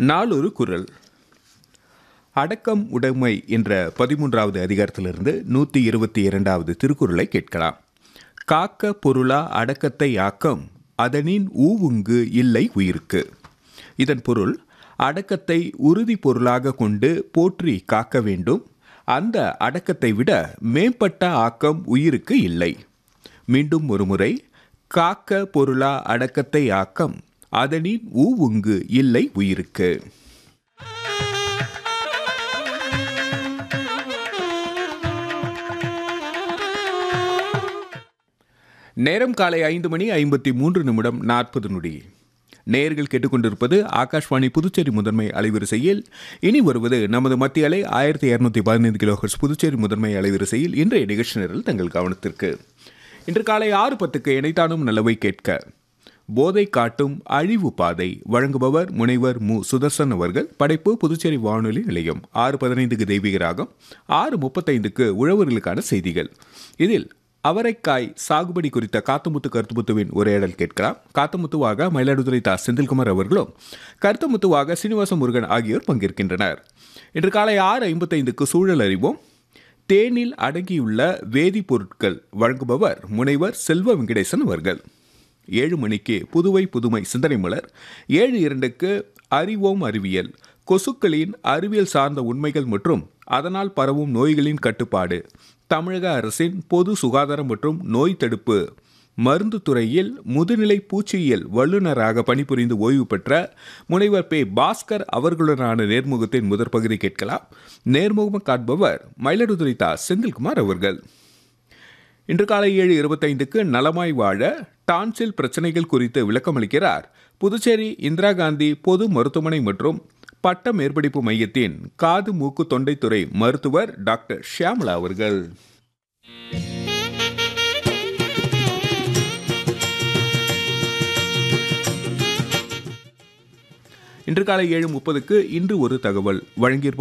நாளொரு குரல் அடக்கம் உடைமை என்ற பதிமூன்றாவது அதிகாரத்திலிருந்து நூற்றி இருபத்தி இரண்டாவது திருக்குறளை கேட்கலாம் காக்க பொருளா அடக்கத்தை ஆக்கம் அதனின் ஊவுங்கு இல்லை உயிருக்கு இதன் பொருள் அடக்கத்தை உறுதி பொருளாக கொண்டு போற்றி காக்க வேண்டும் அந்த அடக்கத்தை விட மேம்பட்ட ஆக்கம் உயிருக்கு இல்லை மீண்டும் ஒருமுறை காக்க பொருளா அடக்கத்தை ஆக்கம் அதனின் ஊவுங்கு இல்லை உயிருக்கு நேரம் காலை ஐந்து மணி ஐம்பத்தி மூன்று நிமிடம் நாற்பது நொடி நேயர்கள் கேட்டுக்கொண்டிருப்பது ஆகாஷ்வாணி புதுச்சேரி முதன்மை அலைவரிசையில் இனி வருவது நமது மத்திய அலை ஆயிரத்தி இரநூத்தி பதினைந்து கிலோஹர்ஸ் புதுச்சேரி முதன்மை அலைவரிசையில் இன்றைய நிகழ்ச்சி நிரல் தங்கள் கவனத்திற்கு இன்று காலை ஆறு பத்துக்கு இணைத்தானும் நல்லவை கேட்க போதை காட்டும் அழிவு பாதை வழங்குபவர் முனைவர் மு சுதர்சன் அவர்கள் படைப்பு புதுச்சேரி வானொலி நிலையம் ஆறு பதினைந்துக்கு தெய்வீக ராகம் ஆறு முப்பத்தைந்துக்கு உழவர்களுக்கான செய்திகள் இதில் அவரைக்காய் சாகுபடி குறித்த காத்தமுத்து கருத்துமுத்துவின் உரையாடல் கேட்கலாம் காத்தமுத்துவாக மயிலாடுதுறை தா செந்தில்குமார் அவர்களும் கருத்தமுத்துவாக சீனிவாச முருகன் ஆகியோர் பங்கேற்கின்றனர் இன்று காலை ஆறு ஐம்பத்தைந்துக்கு சூழல் அறிவோம் தேனில் அடங்கியுள்ள வேதிப்பொருட்கள் வழங்குபவர் முனைவர் செல்வ வெங்கடேசன் அவர்கள் ஏழு மணிக்கு புதுவை புதுமை சிந்தனை மலர் ஏழு இரண்டுக்கு அறிவோம் அறிவியல் கொசுக்களின் அறிவியல் சார்ந்த உண்மைகள் மற்றும் அதனால் பரவும் நோய்களின் கட்டுப்பாடு தமிழக அரசின் பொது சுகாதாரம் மற்றும் நோய் தடுப்பு மருந்து துறையில் முதுநிலை பூச்சியியல் வல்லுநராக பணிபுரிந்து ஓய்வு பெற்ற முனைவர் பே பாஸ்கர் அவர்களுடனான நேர்முகத்தின் முதற் பகுதி கேட்கலாம் நேர்முகம் காட்பவர் மயிலாடுதுறை தா செந்தில்குமார் அவர்கள் இன்று காலை ஏழு இருபத்தைந்துக்கு நலமாய் வாழ டான்சில் பிரச்சனைகள் குறித்து விளக்கமளிக்கிறார் புதுச்சேரி இந்திரா காந்தி பொது மருத்துவமனை மற்றும் பட்ட மேற்படிப்பு மையத்தின் காது மூக்கு தொண்டைத்துறை மருத்துவர் டாக்டர் ஷியாமலா அவர்கள் இன்று காலை ஏழு முப்பதுக்கு இன்று ஒரு தகவல் வழங்கியிருப்ப